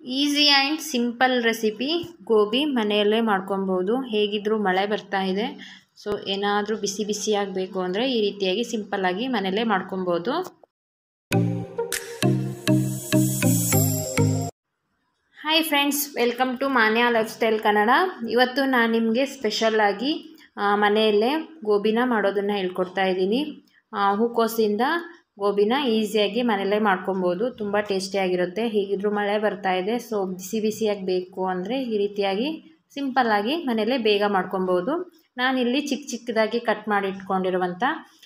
easy and simple recipe gobi ಮನೆಯಲ್ಲೇ ಮಾಡ್ಕೊಬೋದು ಹೇಗಿದ್ದರೂ ಮಳೆ ಬರ್ತಾ ಇದೆ ಸೊ ಏನಾದರೂ ಬಿಸಿ ಬಿಸಿಯಾಗಿ ಬೇಕು ಅಂದರೆ ಈ ರೀತಿಯಾಗಿ ಸಿಂಪಲ್ಲಾಗಿ ಮನೆಯಲ್ಲೇ ಮಾಡ್ಕೊಬೋದು hi friends welcome to Manya lifestyle Kannada ಇವತ್ತು ನಾನು ನಿಮಗೆ ಸ್ಪೆಷಲ್ಲಾಗಿ ಮನೆಯಲ್ಲೇ ಗೋಬಿನ ಮಾಡೋದನ್ನು ಹೇಳ್ಕೊಡ್ತಾ ಇದ್ದೀನಿ ಹೂಕೋಸಿಂದ ಗೋಬಿನ ಈಸಿಯಾಗಿ ಮನೆಯಲ್ಲೇ ಮಾಡ್ಕೊಬೋದು ತುಂಬ ಟೇಸ್ಟಿಯಾಗಿರುತ್ತೆ ಹೀಗಿದ್ರೂ ಮಳೆ ಬರ್ತಾ ಇದೆ ಸೊ ಬಿಸಿ ಬಿಸಿಯಾಗಿ ಬೇಕು ಅಂದರೆ ಈ ರೀತಿಯಾಗಿ ಸಿಂಪಲ್ಲಾಗಿ ಮನೆಯಲ್ಲೇ ಬೇಗ ಮಾಡ್ಕೊಬೋದು ನಾನಿಲ್ಲಿ ಚಿಕ್ಕ ಚಿಕ್ಕದಾಗಿ ಕಟ್ ಮಾಡಿ ಇಟ್ಕೊಂಡಿರುವಂಥ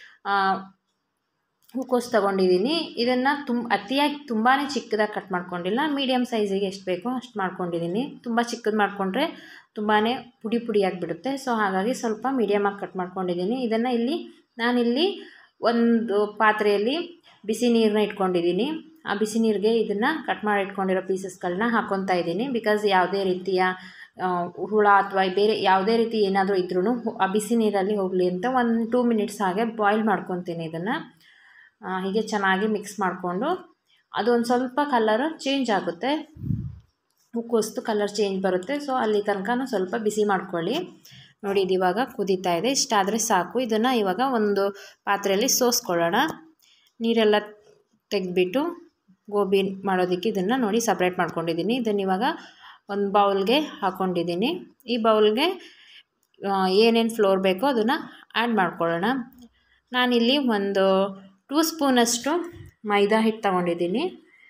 ಹೂಕೋಸು ತೊಗೊಂಡಿದ್ದೀನಿ ಇದನ್ನು ತುಂಬ ಅತಿಯಾಗಿ ತುಂಬಾ ಚಿಕ್ಕದಾಗಿ ಕಟ್ ಮಾಡ್ಕೊಂಡಿಲ್ಲ ಮೀಡಿಯಮ್ ಸೈಜಿಗೆ ಎಷ್ಟು ಬೇಕೋ ಅಷ್ಟು ಮಾಡ್ಕೊಂಡಿದ್ದೀನಿ ತುಂಬ ಚಿಕ್ಕದು ಮಾಡಿಕೊಂಡ್ರೆ ತುಂಬಾ ಪುಡಿ ಪುಡಿಯಾಗಿಬಿಡುತ್ತೆ ಸೊ ಹಾಗಾಗಿ ಸ್ವಲ್ಪ ಮೀಡಿಯಮಾಗಿ ಕಟ್ ಮಾಡ್ಕೊಂಡಿದ್ದೀನಿ ಇದನ್ನು ಇಲ್ಲಿ ನಾನಿಲ್ಲಿ ಒಂದು ಪಾತ್ರೆಯಲ್ಲಿ ಬಿಸಿ ನೀರನ್ನ ಇಟ್ಕೊಂಡಿದ್ದೀನಿ ಆ ಬಿಸಿ ನೀರಿಗೆ ಇದನ್ನು ಕಟ್ ಮಾಡಿ ಇಟ್ಕೊಂಡಿರೋ ಪೀಸಸ್ಗಳನ್ನ ಹಾಕ್ಕೊತಾ ಇದ್ದೀನಿ ಬಿಕಾಸ್ ಯಾವುದೇ ರೀತಿಯ ಹುಳ ಅಥವಾ ಬೇರೆ ಯಾವುದೇ ರೀತಿ ಏನಾದರೂ ಇದ್ರೂ ಆ ಬಿಸಿ ನೀರಲ್ಲಿ ಹೋಗಲಿ ಅಂತ ಒಂದು ಟೂ ಮಿನಿಟ್ಸ್ ಹಾಗೆ ಬಾಯ್ಲ್ ಮಾಡ್ಕೊತೀನಿ ಇದನ್ನು ಹೀಗೆ ಚೆನ್ನಾಗಿ ಮಿಕ್ಸ್ ಮಾಡಿಕೊಂಡು ಅದು ಒಂದು ಸ್ವಲ್ಪ ಕಲರ್ ಚೇಂಜ್ ಆಗುತ್ತೆ ಉಕ್ಕೋಸ್ತು ಕಲರ್ ಚೇಂಜ್ ಬರುತ್ತೆ ಸೊ ಅಲ್ಲಿ ತನಕ ಸ್ವಲ್ಪ ಬಿಸಿ ಮಾಡ್ಕೊಳ್ಳಿ ನೋಡಿ ಇದು ಇವಾಗ ಕುದೀತಾ ಇದೆ ಇಷ್ಟಾದರೆ ಸಾಕು ಇದನ್ನು ಇವಾಗ ಒಂದು ಪಾತ್ರೆಯಲ್ಲಿ ಸೋಸ್ಕೊಳ್ಳೋಣ ನೀರೆಲ್ಲ ತೆಗೆದ್ಬಿಟ್ಟು ಗೋಬಿ ಮಾಡೋದಕ್ಕೆ ಇದನ್ನು ನೋಡಿ ಸಪ್ರೇಟ್ ಮಾಡ್ಕೊಂಡಿದ್ದೀನಿ ಇದನ್ನು ಇವಾಗ ಒಂದು ಬೌಲ್ಗೆ ಹಾಕ್ಕೊಂಡಿದ್ದೀನಿ ಈ ಬೌಲ್ಗೆ ಏನೇನು ಫ್ಲೋರ್ ಬೇಕೋ ಅದನ್ನು ಆ್ಯಡ್ ಮಾಡ್ಕೊಳ್ಳೋಣ ನಾನಿಲ್ಲಿ ಒಂದು ಟೂ ಸ್ಪೂನಷ್ಟು ಮೈದಾ ಹಿಟ್ಟು ತಗೊಂಡಿದ್ದೀನಿ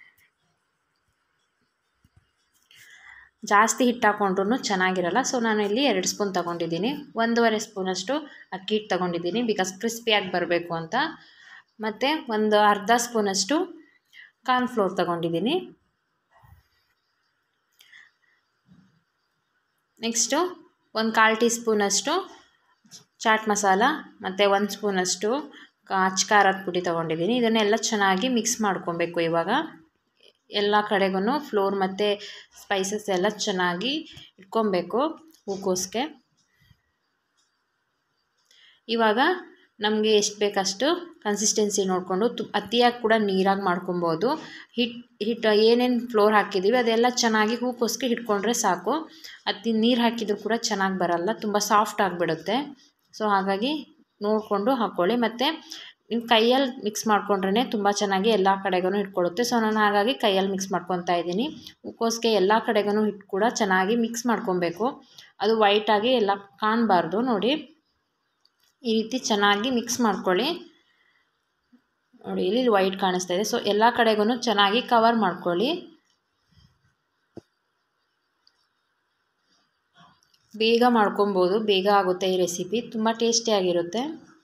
ಜಾಸ್ತಿ ಹಿಟ್ಟು ಹಾಕ್ಕೊಂಡ್ರೂ ಚೆನ್ನಾಗಿರಲ್ಲ ಸೊ ನಾನು ಇಲ್ಲಿ ಎರಡು ಸ್ಪೂನ್ ತೊಗೊಂಡಿದ್ದೀನಿ ಒಂದೂವರೆ ಸ್ಪೂನಷ್ಟು ಅಕ್ಕಿ ಹಿಟ್ಟು ತೊಗೊಂಡಿದ್ದೀನಿ ಬಿಕಾಸ್ ಕ್ರಿಸ್ಪಿಯಾಗಿ ಬರಬೇಕು ಅಂತ ಮತ್ತು ಒಂದು ಅರ್ಧ ಸ್ಪೂನಷ್ಟು ಕಾರ್ನ್ಫ್ಲೋರ್ ತೊಗೊಂಡಿದ್ದೀನಿ ನೆಕ್ಸ್ಟು ಒಂದು ಕಾಲು ಟೀ ಸ್ಪೂನಷ್ಟು ಚಾಟ್ ಮಸಾಲ ಮತ್ತು ಒಂದು ಸ್ಪೂನಷ್ಟು ಅಚ್ಚ ಖಾರದ ಪುಡಿ ತೊಗೊಂಡಿದ್ದೀನಿ ಇದನ್ನೆಲ್ಲ ಚೆನ್ನಾಗಿ ಮಿಕ್ಸ್ ಮಾಡ್ಕೊಬೇಕು ಇವಾಗ ಎಲ್ಲ ಕಡೆಗೂ ಫ್ಲೋರ್ ಮತ್ತು ಸ್ಪೈಸಸ್ ಎಲ್ಲ ಚೆನ್ನಾಗಿ ಇಟ್ಕೊಬೇಕು ಹೂಕೋಸ್ಗೆ ಇವಾಗ ನಮಗೆ ಎಷ್ಟು ಬೇಕಷ್ಟು ಕನ್ಸಿಸ್ಟೆನ್ಸಿ ನೋಡಿಕೊಂಡು ತು ಅತಿಯಾಗಿ ಕೂಡ ನೀರಾಗಿ ಮಾಡ್ಕೊಬೋದು ಹಿಟ್ಟು ಹಿಟ್ಟು ಏನೇನು ಫ್ಲೋರ್ ಹಾಕಿದ್ದೀವಿ ಅದೆಲ್ಲ ಚೆನ್ನಾಗಿ ಹೂಕೋಸ್ಗೆ ಹಿಡ್ಕೊಂಡ್ರೆ ಸಾಕು ಅತಿ ನೀರು ಹಾಕಿದರೂ ಕೂಡ ಚೆನ್ನಾಗಿ ಬರಲ್ಲ ತುಂಬ ಸಾಫ್ಟ್ ಆಗಿಬಿಡುತ್ತೆ ಸೊ ಹಾಗಾಗಿ ನೋಡಿಕೊಂಡು ಹಾಕ್ಕೊಳ್ಳಿ ಮತ್ತು ನೀವು ಕೈಯಲ್ಲಿ ಮಿಕ್ಸ್ ಮಾಡ್ಕೊಂಡ್ರೆ ತುಂಬ ಚೆನ್ನಾಗಿ ಎಲ್ಲ ಕಡೆಗೂ ಇಟ್ಕೊಳ್ಳುತ್ತೆ ಸೊ ನಾನು ಹಾಗಾಗಿ ಕೈಯಲ್ಲಿ ಮಿಕ್ಸ್ ಮಾಡ್ಕೊತಾ ಇದ್ದೀನಿ ಹೂಕೋಸ್ಗೆ ಎಲ್ಲ ಕಡೆಗೂ ಹಿಟ್ಟು ಕೂಡ ಚೆನ್ನಾಗಿ ಮಿಕ್ಸ್ ಮಾಡ್ಕೊಬೇಕು ಅದು ವೈಟಾಗಿ ಎಲ್ಲ ಕಾಣಬಾರ್ದು ನೋಡಿ ಈ ರೀತಿ ಚೆನ್ನಾಗಿ ಮಿಕ್ಸ್ ಮಾಡ್ಕೊಳ್ಳಿ ನೋಡಿ ಇಲ್ಲಿ ವೈಟ್ ಕಾಣಿಸ್ತಾ ಇದೆ ಸೊ ಎಲ್ಲ ಕಡೆಗೂ ಚೆನ್ನಾಗಿ ಕವರ್ ಮಾಡ್ಕೊಳ್ಳಿ ಬೇಗ ಮಾಡ್ಕೊಬೋದು ಬೇಗ ಆಗುತ್ತೆ ಈ ರೆಸಿಪಿ ತುಂಬ ಟೇಸ್ಟಿಯಾಗಿರುತ್ತೆ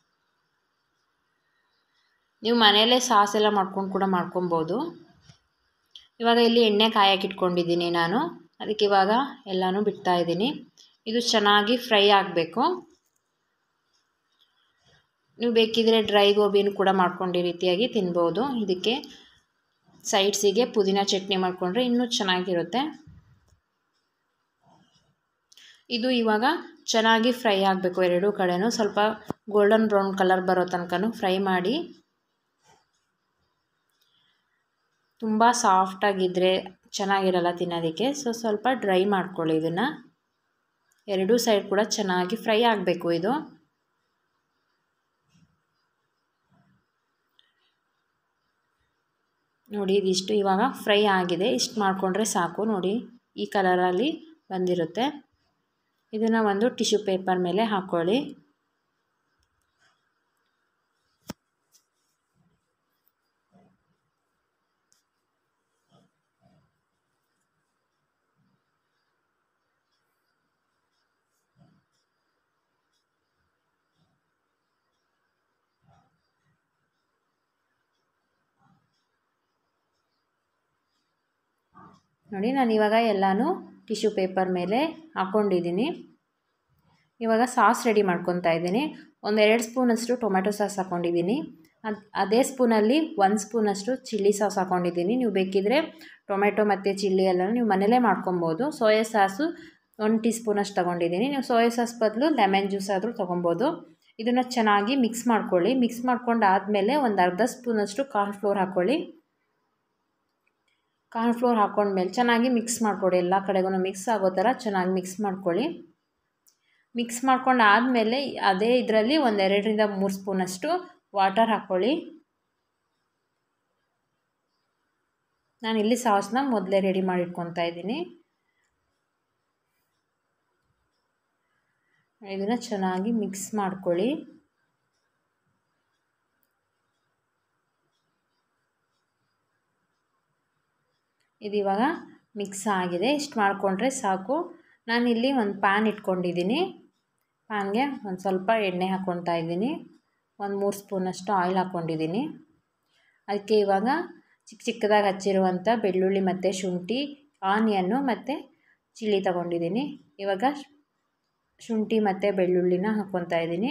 ನೀವು ಮನೆಯಲ್ಲೇ ಸಾಸ್ ಎಲ್ಲ ಮಾಡ್ಕೊಂಡು ಕೂಡ ಮಾಡ್ಕೊಬೋದು ಇವಾಗ ಇಲ್ಲಿ ಎಣ್ಣೆ ಕಾಯಕ್ಕೆ ಇಟ್ಕೊಂಡಿದ್ದೀನಿ ನಾನು ಅದಕ್ಕೆ ಇವಾಗ ಎಲ್ಲನೂ ಬಿಡ್ತಾ ಇದ್ದೀನಿ ಇದು ಚೆನ್ನಾಗಿ ಫ್ರೈ ಆಗಬೇಕು ನೀವು ಬೇಕಿದ್ರೆ ಡ್ರೈ ಗೋಬಿನೂ ಕೂಡ ಮಾಡ್ಕೊಂಡು ಈ ರೀತಿಯಾಗಿ ತಿನ್ಬೋದು ಇದಕ್ಕೆ ಸೈಡ್ಸಿಗೆ ಪುದೀನ ಚಟ್ನಿ ಮಾಡಿಕೊಂಡ್ರೆ ಇನ್ನೂ ಚೆನ್ನಾಗಿರುತ್ತೆ ಇದು ಇವಾಗ ಚೆನ್ನಾಗಿ ಫ್ರೈ ಆಗಬೇಕು ಎರಡೂ ಕಡೆನೂ ಸ್ವಲ್ಪ ಗೋಲ್ಡನ್ ಬ್ರೌನ್ ಕಲರ್ ಬರೋ ತನಕ ಫ್ರೈ ಮಾಡಿ ತುಂಬ ಸಾಫ್ಟಾಗಿದ್ದರೆ ಚೆನ್ನಾಗಿರಲ್ಲ ತಿನ್ನೋದಕ್ಕೆ ಸೊ ಸ್ವಲ್ಪ ಡ್ರೈ ಮಾಡ್ಕೊಳ್ಳಿ ಇದನ್ನು ಎರಡೂ ಸೈಡ್ ಕೂಡ ಚೆನ್ನಾಗಿ ಫ್ರೈ ಆಗಬೇಕು ಇದು ನೋಡಿ ಇದಿಷ್ಟು ಇವಾಗ ಫ್ರೈ ಆಗಿದೆ ಇಷ್ಟು ಮಾಡಿಕೊಂಡ್ರೆ ಸಾಕು ನೋಡಿ ಈ ಕಲರಲ್ಲಿ ಬಂದಿರುತ್ತೆ ಇದನ್ನು ಒಂದು ಟಿಶ್ಯೂ ಪೇಪರ್ ಮೇಲೆ ಹಾಕ್ಕೊಳ್ಳಿ ನೋಡಿ ನಾನು ಇವಾಗ ಎಲ್ಲನೂ ಟಿಶ್ಯೂ ಪೇಪರ್ ಮೇಲೆ ಹಾಕ್ಕೊಂಡಿದ್ದೀನಿ ಇವಾಗ ಸಾಸ್ ರೆಡಿ ಮಾಡ್ಕೊತಾ ಇದ್ದೀನಿ ಒಂದು ಎರಡು ಸ್ಪೂನಷ್ಟು ಟೊಮೆಟೊ ಸಾಸ್ ಹಾಕ್ಕೊಂಡಿದ್ದೀನಿ ಅದು ಅದೇ ಸ್ಪೂನಲ್ಲಿ ಒಂದು ಸ್ಪೂನಷ್ಟು ಚಿಲ್ಲಿ ಸಾಸ್ ಹಾಕ್ಕೊಂಡಿದ್ದೀನಿ ನೀವು ಬೇಕಿದ್ದರೆ ಟೊಮೆಟೊ ಮತ್ತು ಚಿಲ್ಲಿ ಎಲ್ಲ ನೀವು ಮನೇಲೇ ಮಾಡ್ಕೊಬೋದು ಸೋಯಾ ಸಾಸು ಒಂದು ಟೀ ಸ್ಪೂನಷ್ಟು ತೊಗೊಂಡಿದ್ದೀನಿ ನೀವು ಸೋಯಾ ಸಾಸ್ ಬದಲು ಲೆಮನ್ ಜ್ಯೂಸ್ ಆದರೂ ತೊಗೊಬೋದು ಇದನ್ನು ಚೆನ್ನಾಗಿ ಮಿಕ್ಸ್ ಮಾಡ್ಕೊಳ್ಳಿ ಮಿಕ್ಸ್ ಮಾಡ್ಕೊಂಡು ಆದಮೇಲೆ ಒಂದು ಅರ್ಧ ಸ್ಪೂನಷ್ಟು ಕಾರ್ನ್ ಫ್ಲೋರ್ ಹಾಕ್ಕೊಳ್ಳಿ ಕಾರ್ನ್ಫ್ಲೋರ್ ಹಾಕ್ಕೊಂಡ್ಮೇಲೆ ಚೆನ್ನಾಗಿ ಮಿಕ್ಸ್ ಮಾಡಿಕೊಡಿ ಎಲ್ಲ ಕಡೆಗೂ ಮಿಕ್ಸ್ ಆಗೋ ಥರ ಚೆನ್ನಾಗಿ ಮಿಕ್ಸ್ ಮಾಡ್ಕೊಳ್ಳಿ ಮಿಕ್ಸ್ ಮಾಡ್ಕೊಂಡು ಆದಮೇಲೆ ಅದೇ ಇದರಲ್ಲಿ ಒಂದೆರಡರಿಂದ ಮೂರು ಸ್ಪೂನಷ್ಟು ವಾಟರ್ ಹಾಕ್ಕೊಳ್ಳಿ ನಾನಿಲ್ಲಿ ಸಾಸ್ನ ಮೊದಲೇ ರೆಡಿ ಮಾಡಿ ಇಟ್ಕೊತಾ ಇದ್ದೀನಿ ಇದನ್ನು ಚೆನ್ನಾಗಿ ಮಿಕ್ಸ್ ಮಾಡ್ಕೊಳ್ಳಿ ಇದು ಇವಾಗ ಮಿಕ್ಸ್ ಆಗಿದೆ ಇಷ್ಟು ಮಾಡಿಕೊಂಡ್ರೆ ಸಾಕು ನಾನಿಲ್ಲಿ ಒಂದು ಪ್ಯಾನ್ ಇಟ್ಕೊಂಡಿದ್ದೀನಿ ಪ್ಯಾನ್ಗೆ ಒಂದು ಸ್ವಲ್ಪ ಎಣ್ಣೆ ಹಾಕ್ಕೊತಾ ಇದ್ದೀನಿ ಒಂದು ಮೂರು ಸ್ಪೂನಷ್ಟು ಆಯಿಲ್ ಹಾಕ್ಕೊಂಡಿದ್ದೀನಿ ಅದಕ್ಕೆ ಇವಾಗ ಚಿಕ್ಕ ಚಿಕ್ಕದಾಗಿ ಹಚ್ಚಿರುವಂಥ ಬೆಳ್ಳುಳ್ಳಿ ಮತ್ತು ಶುಂಠಿ ಆನಿಯನ್ನು ಮತ್ತು ಚಿಲ್ಲಿ ತಗೊಂಡಿದ್ದೀನಿ ಇವಾಗ ಶುಂಠಿ ಮತ್ತು ಬೆಳ್ಳುಳ್ಳಿನ ಹಾಕ್ಕೊತಾ ಇದ್ದೀನಿ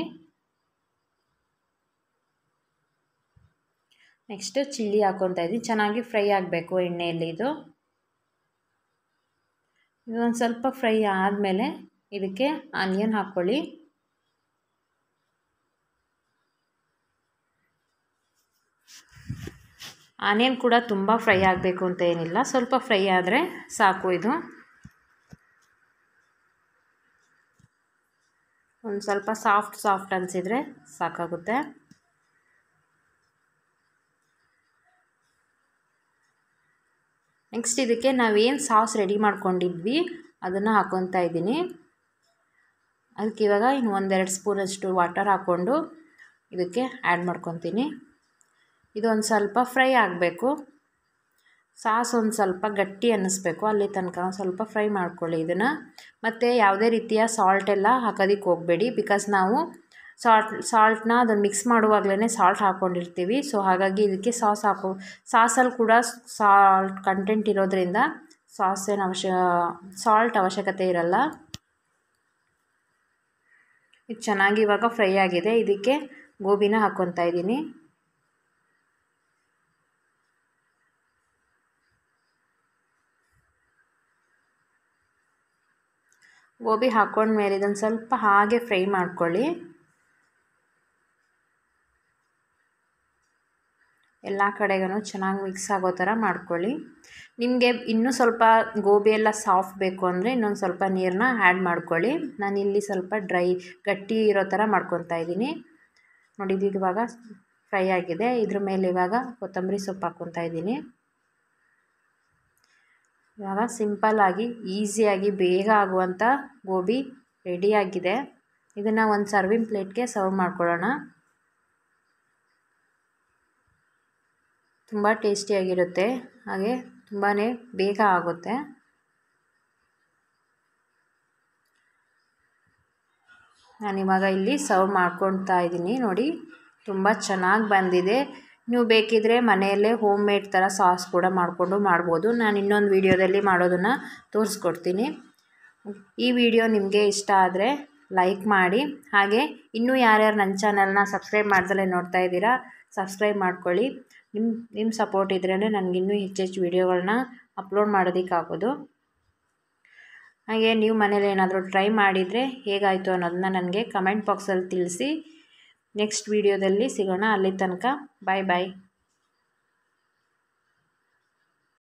ನೆಕ್ಸ್ಟ್ ಚಿಲ್ಲಿ ಹಾಕ್ಕೊತಾ ಇದ್ದೀನಿ ಚೆನ್ನಾಗಿ ಫ್ರೈ ಆಗಬೇಕು ಎಣ್ಣೆಯಲ್ಲಿ ಇದು ಇದು ಒಂದು ಸ್ವಲ್ಪ ಫ್ರೈ ಆದಮೇಲೆ ಇದಕ್ಕೆ ಆನಿಯನ್ ಹಾಕ್ಕೊಳ್ಳಿ ಆನಿಯನ್ ಕೂಡ ತುಂಬ ಫ್ರೈ ಆಗಬೇಕು ಅಂತ ಏನಿಲ್ಲ ಸ್ವಲ್ಪ ಫ್ರೈ ಆದರೆ ಸಾಕು ಇದು ಒಂದು ಸ್ವಲ್ಪ ಸಾಫ್ಟ್ ಸಾಫ್ಟ್ ಅನಿಸಿದರೆ ಸಾಕಾಗುತ್ತೆ ನೆಕ್ಸ್ಟ್ ಇದಕ್ಕೆ ನಾವೇನು ಸಾಸ್ ರೆಡಿ ಮಾಡ್ಕೊಂಡಿದ್ವಿ ಅದನ್ನು ಹಾಕ್ಕೊತಾ ಇದ್ದೀನಿ ಅದಕ್ಕೆ ಇವಾಗ ಇನ್ನು ಒಂದೆರಡು ಸ್ಪೂನಷ್ಟು ವಾಟರ್ ಹಾಕ್ಕೊಂಡು ಇದಕ್ಕೆ ಆ್ಯಡ್ ಮಾಡ್ಕೊತೀನಿ ಇದು ಒಂದು ಸ್ವಲ್ಪ ಫ್ರೈ ಆಗಬೇಕು ಸಾಸ್ ಒಂದು ಸ್ವಲ್ಪ ಗಟ್ಟಿ ಅನ್ನಿಸ್ಬೇಕು ಅಲ್ಲಿ ತನಕ ಸ್ವಲ್ಪ ಫ್ರೈ ಮಾಡ್ಕೊಳ್ಳಿ ಇದನ್ನು ಮತ್ತು ಯಾವುದೇ ರೀತಿಯ ಸಾಲ್ಟ್ ಎಲ್ಲ ಹಾಕೋದಕ್ಕೆ ಹೋಗಬೇಡಿ ಬಿಕಾಸ್ ನಾವು ಸಾಲ್ಟ್ ಸಾಲ್ಟ್ನ ಅದನ್ನು ಮಿಕ್ಸ್ ಮಾಡುವಾಗಲೇ ಸಾಲ್ಟ್ ಹಾಕ್ಕೊಂಡಿರ್ತೀವಿ ಸೊ ಹಾಗಾಗಿ ಇದಕ್ಕೆ ಸಾಸ್ ಹಾಕೋ ಸಾಸಲ್ಲಿ ಕೂಡ ಸಾಲ್ಟ್ ಕಂಟೆಂಟ್ ಇರೋದ್ರಿಂದ ಸಾಸ್ ಏನು ಅವಶ್ಯ ಸಾಲ್ಟ್ ಅವಶ್ಯಕತೆ ಇರಲ್ಲ ಇದು ಚೆನ್ನಾಗಿ ಇವಾಗ ಫ್ರೈ ಆಗಿದೆ ಇದಕ್ಕೆ ಗೋಬಿನ ಹಾಕ್ಕೊತಾ ಇದ್ದೀನಿ ಗೋಬಿ ಹಾಕ್ಕೊಂಡ್ಮೇಲೆ ಇದನ್ನು ಸ್ವಲ್ಪ ಹಾಗೆ ಫ್ರೈ ಮಾಡ್ಕೊಳ್ಳಿ ಎಲ್ಲ ಕಡೆಗೂ ಚೆನ್ನಾಗಿ ಮಿಕ್ಸ್ ಆಗೋ ಥರ ಮಾಡ್ಕೊಳ್ಳಿ ನಿಮಗೆ ಇನ್ನೂ ಸ್ವಲ್ಪ ಗೋಬಿ ಎಲ್ಲ ಸಾಫ್ಟ್ ಬೇಕು ಅಂದರೆ ಇನ್ನೊಂದು ಸ್ವಲ್ಪ ನೀರನ್ನ ಆ್ಯಡ್ ಮಾಡ್ಕೊಳ್ಳಿ ನಾನಿಲ್ಲಿ ಸ್ವಲ್ಪ ಡ್ರೈ ಗಟ್ಟಿ ಇರೋ ಥರ ಮಾಡ್ಕೊತಾ ಇದ್ದೀನಿ ನೋಡಿ ಇದು ಇವಾಗ ಫ್ರೈ ಆಗಿದೆ ಇದ್ರ ಮೇಲೆ ಇವಾಗ ಕೊತ್ತಂಬರಿ ಸೊಪ್ಪು ಹಾಕ್ಕೊತಾ ಇದ್ದೀನಿ ಇವಾಗ ಸಿಂಪಲ್ಲಾಗಿ ಈಸಿಯಾಗಿ ಬೇಗ ಆಗುವಂಥ ಗೋಬಿ ರೆಡಿಯಾಗಿದೆ ಇದನ್ನು ಒಂದು ಸರ್ವಿಂಗ್ ಪ್ಲೇಟ್ಗೆ ಸರ್ವ್ ಮಾಡ್ಕೊಳ್ಳೋಣ ತುಂಬ ಟೇಸ್ಟಿಯಾಗಿರುತ್ತೆ ಹಾಗೆ ತುಂಬಾ ಬೇಗ ಆಗುತ್ತೆ ನಾನಿವಾಗ ಇಲ್ಲಿ ಸರ್ವ್ ಮಾಡ್ಕೊಳ್ತಾ ಇದ್ದೀನಿ ನೋಡಿ ತುಂಬ ಚೆನ್ನಾಗಿ ಬಂದಿದೆ ನೀವು ಬೇಕಿದ್ದರೆ ಮನೆಯಲ್ಲೇ ಹೋಮ್ ಮೇಡ್ ಥರ ಸಾಸ್ ಕೂಡ ಮಾಡಿಕೊಂಡು ಮಾಡ್ಬೋದು ನಾನು ಇನ್ನೊಂದು ವೀಡಿಯೋದಲ್ಲಿ ಮಾಡೋದನ್ನು ತೋರಿಸ್ಕೊಡ್ತೀನಿ ಈ ವಿಡಿಯೋ ನಿಮಗೆ ಇಷ್ಟ ಆದರೆ ಲೈಕ್ ಮಾಡಿ ಹಾಗೆ ಇನ್ನೂ ಯಾರ್ಯಾರು ನನ್ನ ಚಾನಲ್ನ ಸಬ್ಸ್ಕ್ರೈಬ್ ಮಾಡ್ದಲೇ ನೋಡ್ತಾ ಇದ್ದೀರಾ ಸಬ್ಸ್ಕ್ರೈಬ್ ಮಾಡ್ಕೊಳ್ಳಿ ನಿಮ್ಮ ನಿಮ್ಮ ಸಪೋರ್ಟ್ ಇದ್ರೇ ನನಗಿನ್ನೂ ಹೆಚ್ಚೆಚ್ಚು ವೀಡಿಯೋಗಳನ್ನ ಅಪ್ಲೋಡ್ ಮಾಡೋದಕ್ಕಾಗೋದು ಹಾಗೆ ನೀವು ಮನೇಲಿ ಏನಾದರೂ ಟ್ರೈ ಮಾಡಿದರೆ ಹೇಗಾಯಿತು ಅನ್ನೋದನ್ನ ನನಗೆ ಕಮೆಂಟ್ ಬಾಕ್ಸಲ್ಲಿ ತಿಳಿಸಿ ನೆಕ್ಸ್ಟ್ ವೀಡಿಯೋದಲ್ಲಿ ಸಿಗೋಣ ಅಲ್ಲಿ ತನಕ ಬಾಯ್ ಬಾಯ್